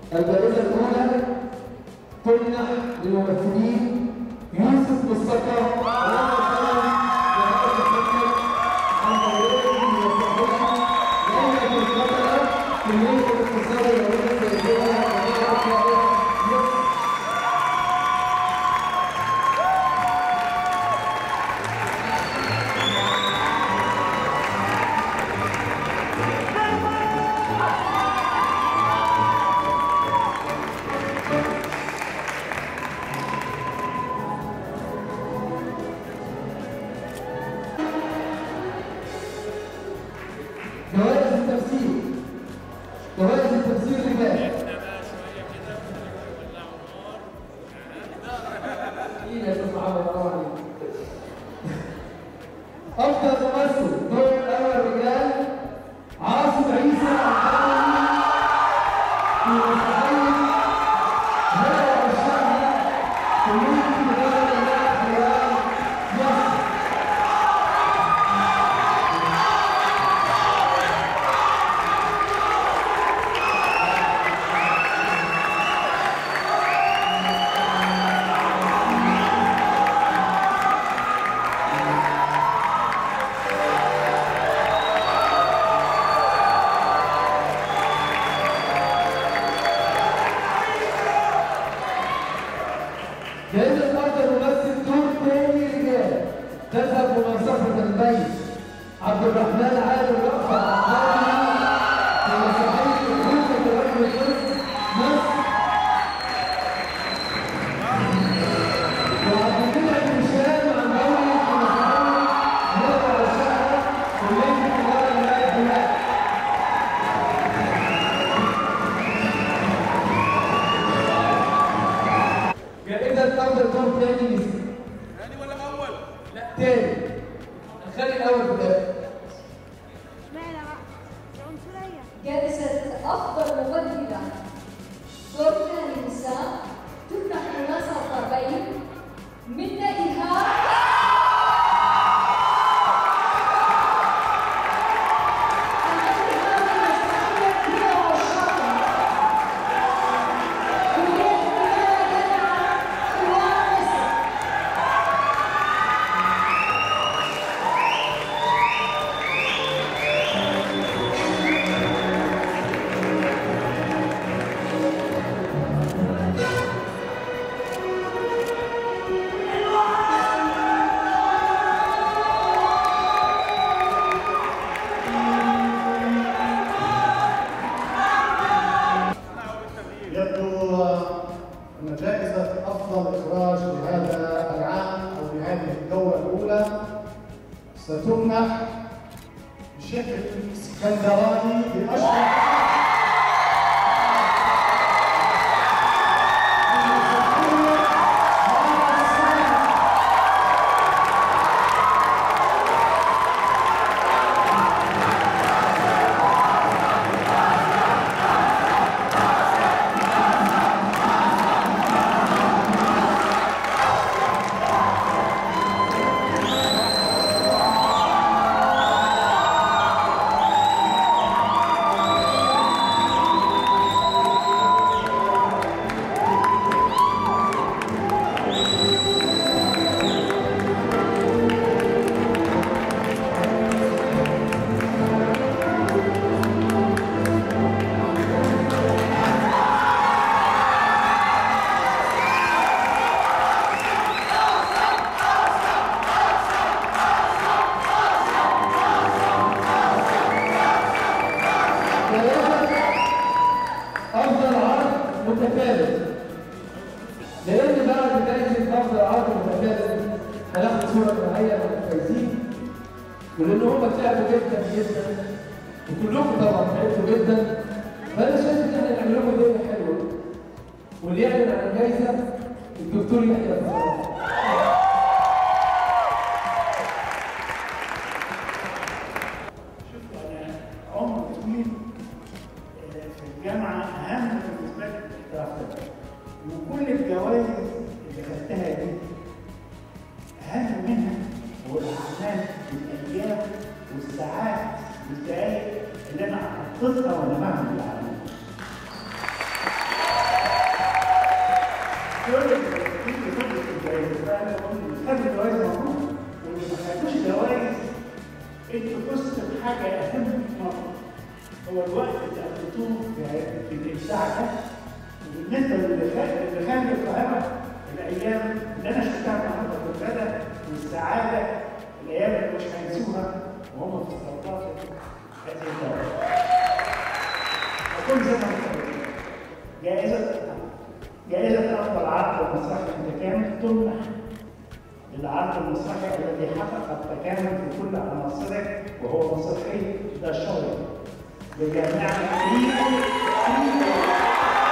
الجائزة الأولى تمنح للممثلين يوسف مصطفى وعمر سلام وعمر محمد عن طريقهم المسرحية ليلة القدر في كلية الاقتصاد العلوم السياسية جامعة القاهرة مصر جوائز التمثيل جوائز التمثيل رجال ايه يا استاذ محمد الله عليك افضل ممثل دور الاول رجال عاصم عيسى الحربي في مسرحيه هلا والشعب كليه تجاره الله حيوان مصر جائزة أفضل ممثل دور تاني رجال تذهب مناصفة البيت عبد الرحمن عادل رأفت عبد في مسرحية الخوفة رجل القدس مصر وعبد المنعم هشام عن دوري في مسرحية نبع الشعر كلية التجارة المالية الدولار جائزة أفضل دور تاني لسه ثاني ولا اول؟ لا تاني نخلي الأول في الآخر اشمعنى بقى؟ عنصرية جائزة أفضل ممثلة دور ثاني نساء تمنح مناصفة بين منى إيهاب عن أنها مسرحية هي والشاطئ. كلية التجارة جامعة حلوان مصر. يبدو أن جائزة أفضل إخراج لهذا العام أو لهذه الدورة الأولى ستمنح بشكل اسكندراني لأشهر جائزة أفضل عرض متكامل لأن بعد جائزة أفضل عرض متكامل هناخد صورة نهائية مع الفايزين ولأن هم تعبوا جدا جدا وكلكم طبعا تعبتوا جدا فأنا شايف إن احنا نعمل لكم دنيا حلوة واللي يعلن عن الجائزة الدكتور يحيى بصراحة شوفوا انا عمر طويل آه، في الجامعه اهم بالنسبه لي الاحتراف ده وكل الجوائز اللي خدتها دي اهم منها هو الاعمال والايام والساعات والدقائق اللي انا حطيتها وانا بعمل الاعمال حاجه اهم من مره هو الوقت اللي قضيتوه في في الابداع ده وبالنسبه للي خارج اللي خارج القاهره الايام اللي انا شفتها النهارده في الغدا والسعاده الايام اللي مش هينسوها وهم في استوطان هذه الدوله. وكل زمن خير. جائزه جائزه افضل عرض مسرحي متكامل تمنح للعرض المسرحي الذي حقق التكامل في كل عناصره وهو مسرحي ذا شوي لجامعه